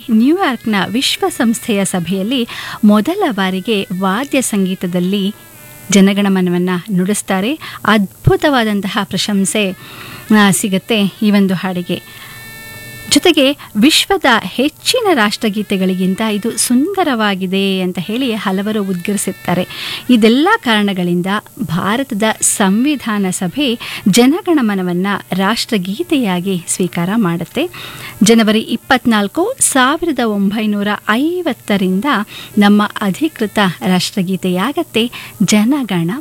ನ್ಯೂಯಾರ್ಕ್ನ ವಿಶ್ವಸಂಸ್ಥೆಯ ಸಭೆಯಲ್ಲಿ ಮೊದಲ ಬಾರಿಗೆ ವಾದ್ಯ ಸಂಗೀತದಲ್ಲಿ ಜನಗಣಮನವನ್ನು ನುಡಿಸ್ತಾರೆ ಅದ್ಭುತವಾದಂತಹ ಪ್ರಶಂಸೆ ಆ, ಸಿಗುತ್ತೆ ಈ ಒಂದು ಹಾಡಿಗೆ ಜೊತೆಗೆ ವಿಶ್ವದ ಹೆಚ್ಚಿನ ರಾಷ್ಟ್ರಗೀತೆಗಳಿಗಿಂತ ಇದು ಸುಂದರವಾಗಿದೆ ಅಂತ ಹೇಳಿ ಹಲವರು ಉದ್ಗರಿಸುತ್ತಾರೆ ಇದೆಲ್ಲ ಕಾರಣಗಳಿಂದ ಭಾರತದ ಸಂವಿಧಾನ ಸಭೆ ಜನಗಣಮನವನ್ನು ರಾಷ್ಟ್ರಗೀತೆಯಾಗಿ ಸ್ವೀಕಾರ ಮಾಡುತ್ತೆ ಜನವರಿ ಇಪ್ಪತ್ನಾಲ್ಕು ಸಾವಿರದ ಒಂಬೈನೂರ ಐವತ್ತರಿಂದ ನಮ್ಮ ಅಧಿಕೃತ ರಾಷ್ಟ್ರಗೀತೆಯಾಗತ್ತೆ ಜನಗಣ